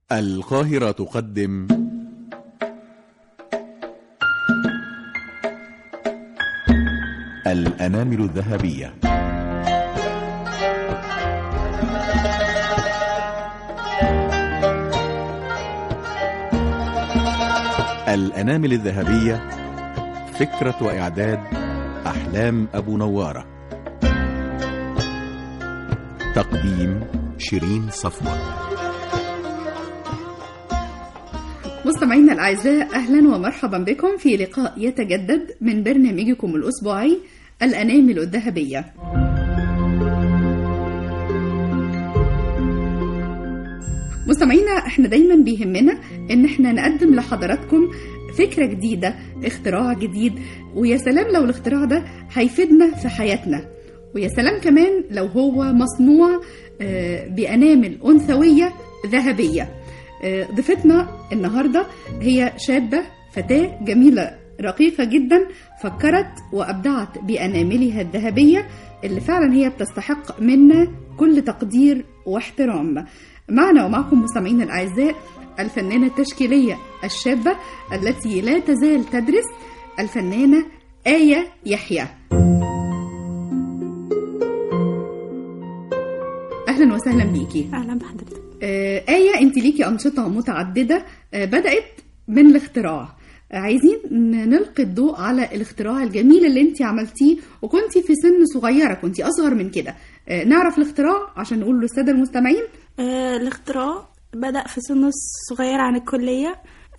القاهرة تقدم الأنامل الذهبية الأنامل الذهبية فكرة وإعداد أحلام أبو نوارة تقديم شيرين صفوة مستمعينا الأعزاء أهلا ومرحبا بكم في لقاء يتجدد من برنامجكم الأسبوعي الأنامل الذهبية مستمعينا احنا دايما بيهمنا ان احنا نقدم لحضراتكم فكرة جديدة اختراع جديد ويا سلام لو الاختراع ده هيفيدنا في حياتنا ويا سلام كمان لو هو مصنوع آه، بأنامل أنثوية ذهبية آه، ضيفتنا النهاردة هي شابة فتاة جميلة رقيقة جدا فكرت وأبدعت بأناملها الذهبية اللي فعلا هي بتستحق منا كل تقدير واحترام معنا ومعكم مستمعينا الأعزاء الفنانة التشكيلية الشابة التي لا تزال تدرس الفنانة آية يحيى أهلا وسهلا بيكي اهلا بحضرتك آه، آية أنت ليكي أنشطة متعددة آه، بدأت من الاختراع آه، عايزين ن- نلقي الضوء على الاختراع الجميل اللي انت عملتيه وكنتي في سن صغيرة كنتي أصغر من كده آه، نعرف الاختراع عشان نقول للسادة المستمعين آه الاختراع بدأ في سن صغير عن الكلية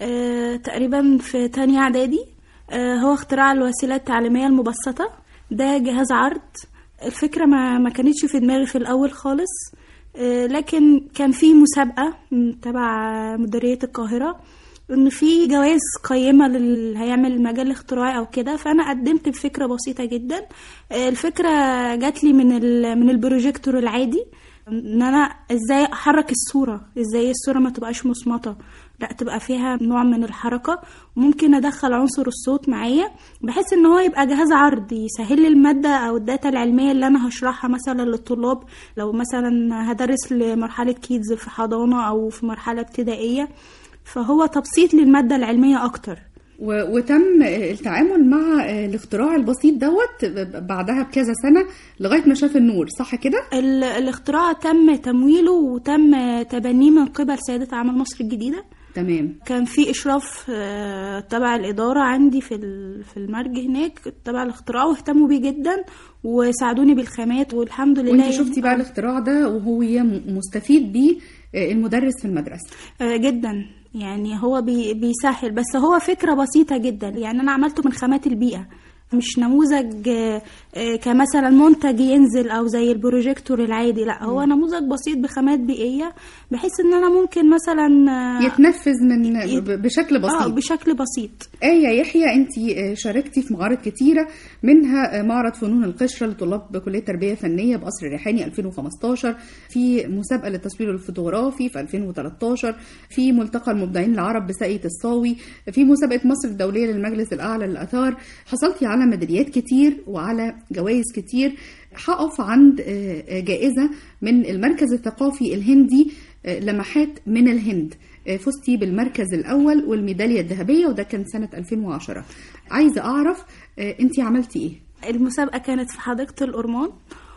آه تقريبا في تانية إعدادي آه هو اختراع الوسيلة التعليمية المبسطة ده جهاز عرض الفكرة ما, ما كانتش في دماغي في الأول خالص آه لكن كان في مسابقة م- تبع مديرية القاهرة ان في جوائز قيمه للي هيعمل مجال اختراعي او كده فانا قدمت بفكره بسيطه جدا آه، الفكره جات لي من ال- من البروجيكتور العادي ان انا ازاي احرك الصوره ازاي الصوره ما تبقاش مصمته لا تبقى فيها نوع من الحركه وممكن ادخل عنصر الصوت معايا بحيث ان هو يبقى جهاز عرض يسهل لي الماده او الداتا العلميه اللي انا هشرحها مثلا للطلاب لو مثلا هدرس لمرحله كيدز في حضانه او في مرحله ابتدائيه فهو تبسيط للماده العلميه اكتر و- وتم آه، التعامل مع آه، الاختراع البسيط دوت ب- بعدها بكذا سنة لغاية ما شاف النور صح كده؟ ال- الاختراع تم تمويله وتم تبنيه من قبل سيادة أعمال مصر الجديدة تمام كان في إشراف آه، تبع الإدارة عندي في ال- في المرج هناك تبع الاختراع واهتموا بيه جدا وساعدوني بالخامات والحمد لله وانت يعني- شفتي بقى الاختراع ده وهو م- مستفيد بيه آه، المدرس في المدرسة آه، جدا يعني هو بي بيسهل بس هو فكرة بسيطة جدا يعني أنا عملته من خامات البيئة مش نموذج آه، آه، كمثلا منتج ينزل او زي البروجيكتور العادي لا هو نموذج بسيط بخامات بيئيه بحيث ان انا ممكن مثلا آه، يتنفذ من يت- ب- بشكل اه بسيط بشكل بسيط آية يحيى أنت شاركتي في معارض كتيرة منها معرض فنون القشرة لطلاب كلية تربية فنية بقصر الريحاني 2015 في مسابقة للتصوير الفوتوغرافي في 2013 في ملتقى المبدعين العرب بساقية الصاوي في مسابقة مصر الدولية للمجلس الأعلى للآثار حصلتي على ميداليات كتير وعلى جوائز كتير هقف عند آه، آه، جائزة من المركز الثقافي الهندي آه، لمحات من الهند آه، فزتي بالمركز الأول والميدالية الذهبية وده كان سنة 2010 عايزة أعرف أنت عملتي إيه؟ المسابقة كانت في حديقة الأورمان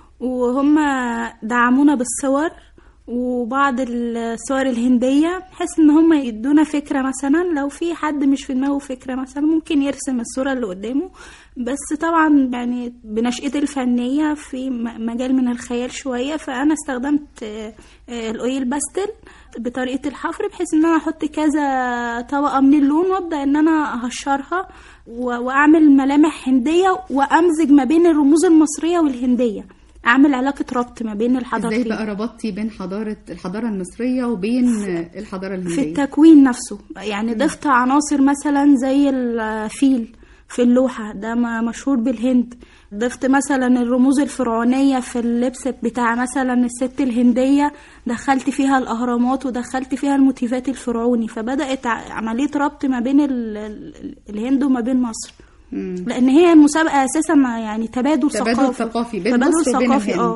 وهم دعمونا بالصور وبعض الصور الهندية بحيث ان هم يدونا فكرة مثلا لو في حد مش في دماغه فكرة مثلا ممكن يرسم الصورة اللي قدامه بس طبعا يعني بنشأتي الفنية في م- مجال من الخيال شوية فأنا استخدمت آه، آه، الأويل باستل بطريقة الحفر بحيث ان انا احط كذا طبقة من اللون وابدأ ان انا اهشرها و- واعمل ملامح هندية وامزج ما بين الرموز المصرية والهندية اعمل علاقة ربط ما بين إزاي الحضارتين بقى ربطتي بين حضارة الحضارة المصرية وبين آه، الحضارة في الهندية؟ التكوين نفسه يعني ضفت عناصر مثلا زي الفيل في اللوحة ده ما مشهور بالهند ضفت مثلا الرموز الفرعونية في اللبس بتاع مثلا الست الهندية دخلت فيها الأهرامات ودخلت فيها الموتيفات الفرعوني فبدأت ع- عملية ربط ما بين ال- ال- الهند وما بين مصر مم. لأن هي المسابقة أساسا يعني تبادل, تبادل ثقافي ثقافي بين تبادل مصر وبين ثقافي الهند. اه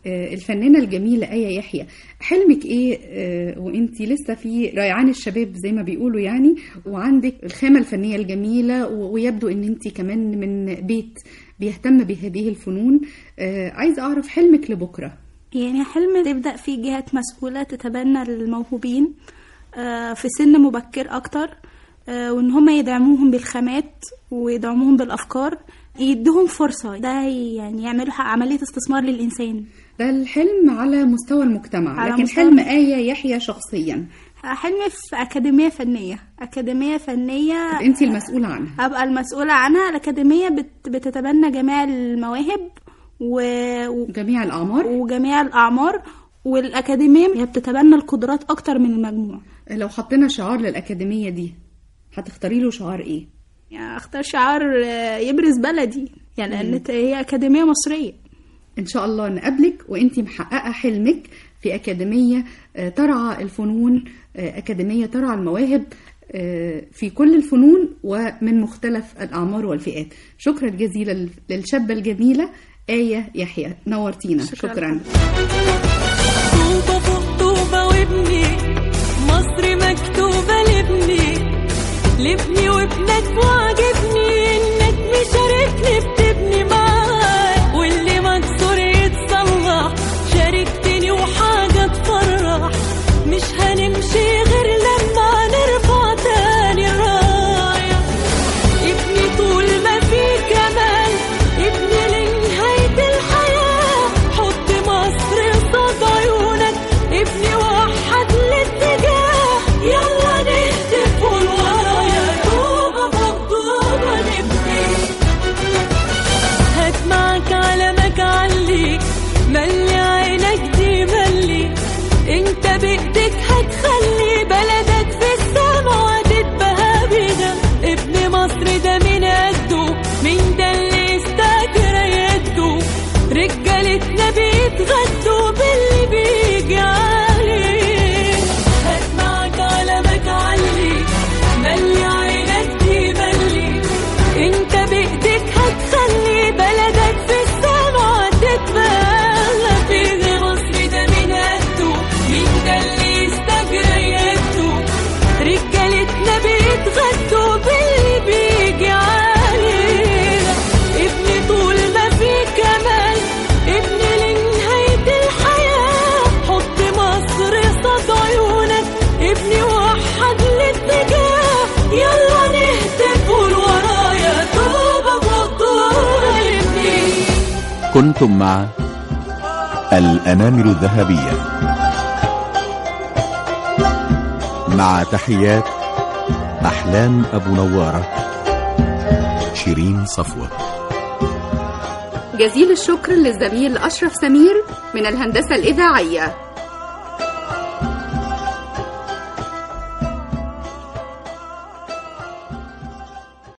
آه، الفنانة الجميلة آية يحيى حلمك إيه آه، وإنتي لسه في ريعان الشباب زي ما بيقولوا يعني وعندك الخامة الفنية الجميلة و- ويبدو إن إنتي كمان من بيت بيهتم بهذه الفنون آه، عايزة أعرف حلمك لبكرة يعني حلم تبدأ فيه جهات مسؤولة تتبنى الموهوبين آه، في سن مبكر أكتر آه، وإن هم يدعموهم بالخامات ويدعموهم بالأفكار يدوهم فرصة ده يعني يعملوا عملية استثمار للإنسان ده الحلم على مستوى المجتمع على لكن مستوى- حلم آية يحيى شخصيا حلمي في أكاديمية فنية أكاديمية فنية أنتي المسؤولة عنها أبقى المسؤولة عنها الأكاديمية بت- بتتبنى جميع المواهب و... و- جميع الأعمار وجميع الأعمار والأكاديمية هي بتتبنى القدرات أكتر من المجموع لو حطينا شعار للأكاديمية دي هتختاري له شعار إيه؟ يعني أختار شعار آه، يبرز بلدي يعني لأن هي أكاديمية مصرية إن شاء الله نقابلك وإنتي محققة حلمك في أكاديمية آه، ترعى الفنون آه، أكاديمية ترعى المواهب آه، في كل الفنون ومن مختلف الأعمار والفئات شكرا جزيلا للشابة الجميلة آية يحيى نورتينا شكراً. شكرا, طوبة فوق طوبة وابني مصر مكتوبة لابني لابني وابنك وعجبني انك مشاركني بتبني معاك واللي مكسور يتصلح شاركتني وحاجة تفرح مش هنمشي غير لما نرفع تاني الراية ابني طول ما في كمال ابني لنهاية الحياة حط مصر قصاد عيونك ابني وحد الاتجاه يلا نهتف والورايا طوبة فوق طوبة نبني هات معك علمك علي ملي عينك دي ملي انت بايدك هتخلي بلدك في السما وتتبهى بينا ابن مصر ده من قده مين ده اللي يستاجر يده رجالتنا بيتغدوا باللي بيجي عليه هات معك علمك علي ملي عينك دي ملي انت بايدك هتخلي بلدك في السما تتبلى في مصر ده من قده مين ده اللي يستجرى يده رجالتنا بيتغدوا باللي بيجي علينا ابني طول ما في كمال ابني لنهاية الحياة حط مصر قصاد عيونك ابني وحد الاتجاه يلا نهتف قول ورايا طوبة فوق طوبة ابني كنتم مع الأنامل الذهبية مع تحيات أحلام أبو نوارة شيرين صفوة جزيل الشكر للزميل أشرف سمير من الهندسة الإذاعية